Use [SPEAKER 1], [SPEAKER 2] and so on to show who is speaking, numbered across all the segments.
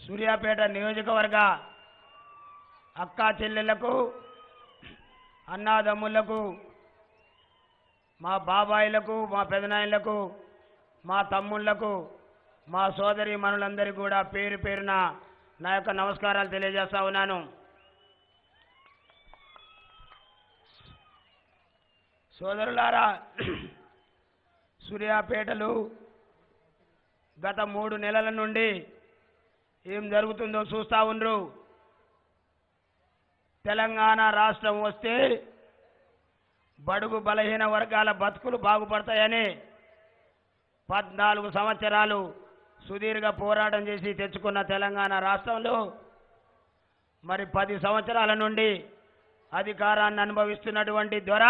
[SPEAKER 1] సూర్యాపేట నియోజకవర్గ అక్కా చెల్లెళ్లకు అన్నాదమ్ములకు మా బాబాయిలకు మా పెదనాయనలకు మా తమ్ముళ్లకు మా సోదరి మనులందరికీ కూడా పేరు పేరున నా యొక్క నమస్కారాలు తెలియజేస్తా ఉన్నాను సోదరులారా సూర్యాపేటలు గత మూడు నెలల నుండి ఏం జరుగుతుందో చూస్తా ఉండ్రు తెలంగాణ రాష్ట్రం వస్తే బడుగు బలహీన వర్గాల బతుకులు బాగుపడతాయని పద్నాలుగు సంవత్సరాలు సుదీర్ఘ పోరాటం చేసి తెచ్చుకున్న తెలంగాణ రాష్ట్రంలో మరి పది సంవత్సరాల నుండి అధికారాన్ని అనుభవిస్తున్నటువంటి దొర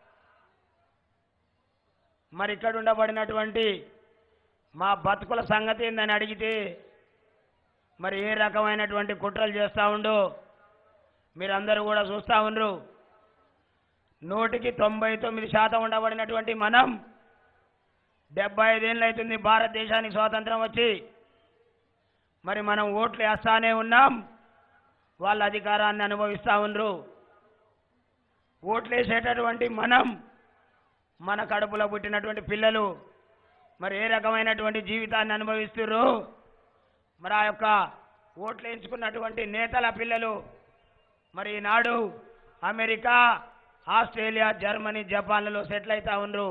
[SPEAKER 1] మరి ఇక్కడ ఉండబడినటువంటి మా బతుకుల సంగతి ఏందని అడిగితే మరి ఏ రకమైనటువంటి కుట్రలు చేస్తూ ఉండు మీరందరూ కూడా చూస్తూ ఉండ్రు నూటికి తొంభై తొమ్మిది శాతం ఉండబడినటువంటి మనం డెబ్బై ఐదేళ్ళు అవుతుంది భారతదేశానికి స్వాతంత్రం వచ్చి మరి మనం ఓట్లు వేస్తానే ఉన్నాం వాళ్ళ అధికారాన్ని అనుభవిస్తూ ఉండ్రు ఓట్లు వేసేటటువంటి మనం మన కడుపులో పుట్టినటువంటి పిల్లలు మరి ఏ రకమైనటువంటి జీవితాన్ని అనుభవిస్తుర్రు మరి ఆ యొక్క ఓట్లు ఎంచుకున్నటువంటి నేతల పిల్లలు మరి ఈనాడు అమెరికా ఆస్ట్రేలియా జర్మనీ జపాన్లలో సెటిల్ అవుతా ఉండ్రు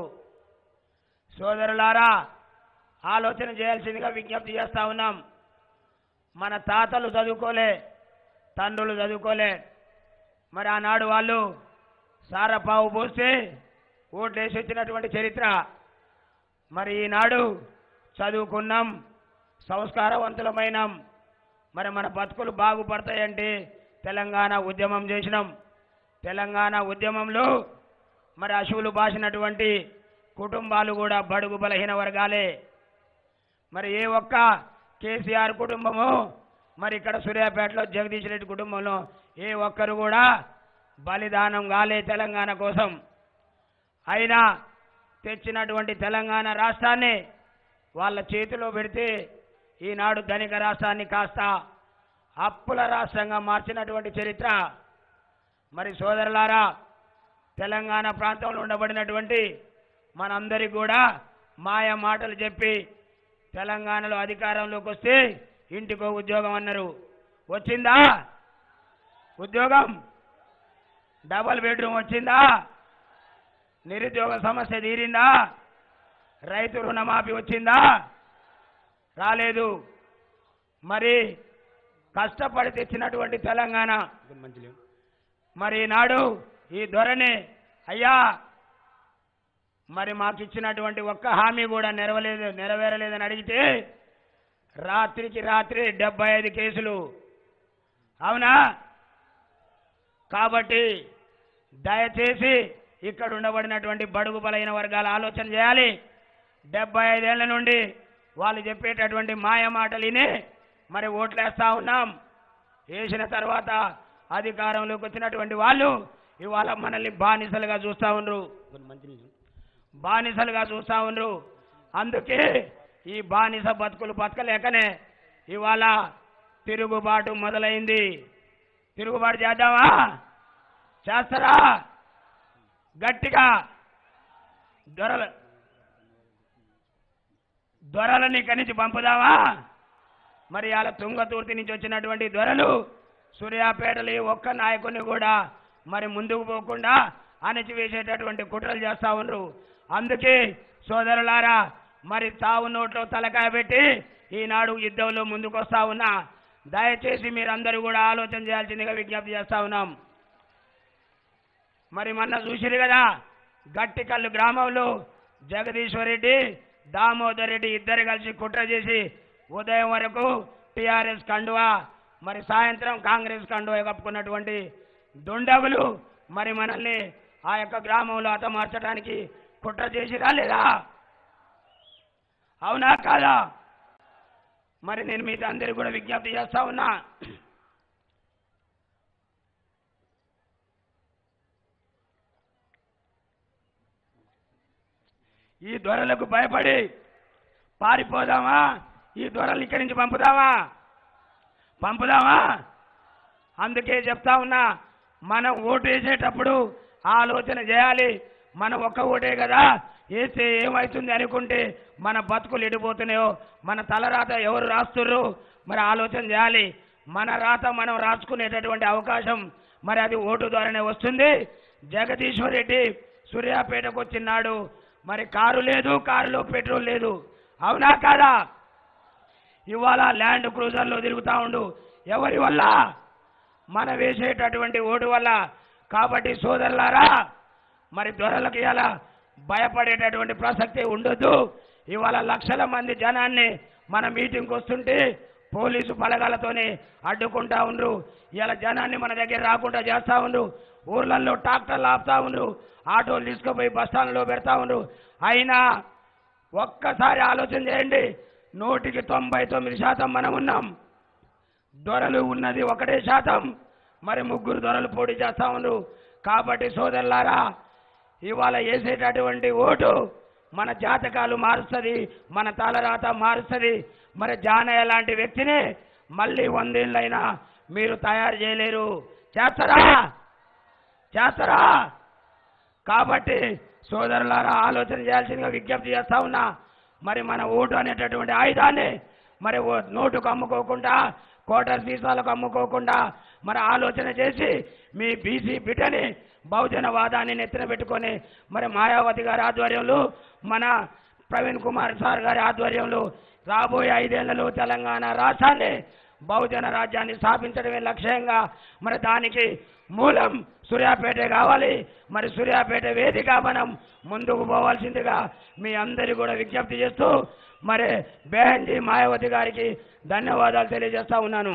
[SPEAKER 1] సోదరులారా ఆలోచన చేయాల్సిందిగా విజ్ఞప్తి చేస్తా ఉన్నాం మన తాతలు చదువుకోలే తండ్రులు చదువుకోలే మరి ఆనాడు వాళ్ళు సారపావు పోస్తే ఓట్లు వేసి వచ్చినటువంటి చరిత్ర మరి ఈనాడు చదువుకున్నాం సంస్కారవంతులమైనాం మరి మన బతుకులు బాగుపడతాయంటే తెలంగాణ ఉద్యమం చేసినాం తెలంగాణ ఉద్యమంలో మరి అశువులు బాసినటువంటి కుటుంబాలు కూడా బడుగు బలహీన వర్గాలే మరి ఏ ఒక్క కేసీఆర్ కుటుంబము మరి ఇక్కడ సూర్యాపేటలో జగదీష్ రెడ్డి కుటుంబంలో ఏ ఒక్కరు కూడా బలిదానం కాలే తెలంగాణ కోసం అయినా తెచ్చినటువంటి తెలంగాణ రాష్ట్రాన్ని వాళ్ళ చేతిలో పెడితే ఈనాడు ధనిక రాష్ట్రాన్ని కాస్త అప్పుల రాష్ట్రంగా మార్చినటువంటి చరిత్ర మరి సోదరులారా తెలంగాణ ప్రాంతంలో ఉండబడినటువంటి మనందరికి కూడా మాయ మాటలు చెప్పి తెలంగాణలో అధికారంలోకి వస్తే ఇంటికో ఉద్యోగం అన్నారు వచ్చిందా ఉద్యోగం డబల్ బెడ్రూమ్ వచ్చిందా నిరుద్యోగ సమస్య తీరిందా రైతు రుణమాఫీ వచ్చిందా రాలేదు మరి కష్టపడి తెచ్చినటువంటి తెలంగాణ మరి నాడు ఈ ధోరణి అయ్యా మరి మాకు ఇచ్చినటువంటి ఒక్క హామీ కూడా నెరవలేదు నెరవేరలేదని అడిగితే రాత్రికి రాత్రి డెబ్బై ఐదు కేసులు అవునా కాబట్టి దయచేసి ఇక్కడ ఉండబడినటువంటి బడుగు బలైన వర్గాల ఆలోచన చేయాలి డెబ్బై ఐదేళ్ల నుండి వాళ్ళు చెప్పేటటువంటి మాయ మాటలు విని మరి ఓట్లేస్తా ఉన్నాం వేసిన తర్వాత అధికారంలోకి వచ్చినటువంటి వాళ్ళు ఇవాళ మనల్ని బానిసలుగా చూస్తా ఉండ్రు బానిసలుగా చూస్తా ఉండ్రు అందుకే ఈ బానిస బతుకులు బతకలేకనే ఇవాళ తిరుగుబాటు మొదలైంది తిరుగుబాటు చేద్దామా చేస్తారా గట్టిగా దొరల దొరలని ఇక్కడి నుంచి పంపుదామా మరి అలా తుంగతుర్తి నుంచి వచ్చినటువంటి దొరలు సూర్యాపేటలో ఏ ఒక్క నాయకుని కూడా మరి ముందుకు పోకుండా అణచివేసేటటువంటి కుట్రలు చేస్తా ఉన్నారు అందుకే సోదరులారా మరి చావు నోట్లో తలకాయ పెట్టి ఈనాడు యుద్ధంలో ముందుకు వస్తా ఉన్నా దయచేసి మీరందరూ కూడా ఆలోచన చేయాల్సిందిగా విజ్ఞప్తి చేస్తా ఉన్నాం మరి మొన్న చూసిరు కదా గట్టికల్లు గ్రామంలో జగదీశ్వర్ రెడ్డి దామోదర్ రెడ్డి ఇద్దరు కలిసి కుట్ర చేసి ఉదయం వరకు టిఆర్ఎస్ కండువా మరి సాయంత్రం కాంగ్రెస్ కండువా కప్పుకున్నటువంటి దుండగులు మరి మనల్ని ఆ యొక్క గ్రామంలో హతమార్చడానికి కుట్ర చేసిరా లేదా అవునా కాదా మరి నేను మీతో అందరికి కూడా విజ్ఞప్తి చేస్తా ఉన్నా ఈ దొరలకు భయపడి పారిపోదామా ఈ దొరలు ఇక్కడి నుంచి పంపుదామా పంపుదామా అందుకే చెప్తా ఉన్నా మనం ఓటు వేసేటప్పుడు ఆలోచన చేయాలి మనం ఒక్క ఓటే కదా వేస్తే ఏమవుతుంది అనుకుంటే మన బతుకులు ఎడిపోతున్నాయో మన తలరాత ఎవరు రాస్తుర్రు మరి ఆలోచన చేయాలి మన రాత మనం రాసుకునేటటువంటి అవకాశం మరి అది ఓటు ద్వారానే వస్తుంది జగదీశ్వర్ రెడ్డి సూర్యాపేటకు వచ్చినాడు మరి కారు లేదు కారులో పెట్రోల్ లేదు అవునా కాదా ఇవాళ ల్యాండ్ క్రూజర్లో తిరుగుతా ఉండు ఎవరి వల్ల మన వేసేటటువంటి ఓటు వల్ల కాబట్టి సోదరులారా మరి దొరలకు ఇలా భయపడేటటువంటి ప్రసక్తి ఉండొద్దు ఇవాళ లక్షల మంది జనాన్ని మన మీటింగ్కి వస్తుంటే పోలీసు బలగాలతోనే అడ్డుకుంటా ఉండ్రు ఇలా జనాన్ని మన దగ్గర రాకుండా చేస్తా ఉండ్రు ఊర్లలో ట్రాక్టర్లు ఆపుతా ఉండ్రు ఆటోలు తీసుకుపోయి బస్ స్టాండ్లో పెడతా ఉండ్రు అయినా ఒక్కసారి ఆలోచన చేయండి నూటికి తొంభై తొమ్మిది శాతం మనం ఉన్నాం దొరలు ఉన్నది ఒకటే శాతం మరి ముగ్గురు దొరలు పోటీ చేస్తా ఉన్నారు కాబట్టి సోదరులారా ఇవాళ వేసేటటువంటి ఓటు మన జాతకాలు మారుస్తుంది మన తలరాత మారుస్తుంది మరి జానయ్య లాంటి వ్యక్తిని మళ్ళీ వందేళ్ళైనా మీరు తయారు చేయలేరు చేస్తారా చేస్తారా కాబట్టి సోదరులారా ఆలోచన చేయాల్సిందిగా విజ్ఞప్తి చేస్తా ఉన్నా మరి మన ఓటు అనేటటువంటి ఆయుధాన్ని మరి ఓ నోటుకు అమ్ముకోకుండా కోటర్ సీసాలకు అమ్ముకోకుండా మరి ఆలోచన చేసి మీ బీసీ బిడ్డని బహుజన వాదాన్ని నెత్తిన పెట్టుకొని మరి మాయావతి గారి ఆధ్వర్యంలో మన ప్రవీణ్ కుమార్ సార్ గారి ఆధ్వర్యంలో రాబోయే ఐదేళ్లలో తెలంగాణ రాష్ట్రాన్ని బహుజన రాజ్యాన్ని స్థాపించడమే లక్ష్యంగా మరి దానికి మూలం సూర్యాపేట కావాలి మరి సూర్యాపేట వేదిక మనం ముందుకు పోవాల్సిందిగా మీ అందరి కూడా విజ్ఞప్తి చేస్తూ మరి బెహంజీ మాయావతి గారికి ధన్యవాదాలు తెలియజేస్తా ఉన్నాను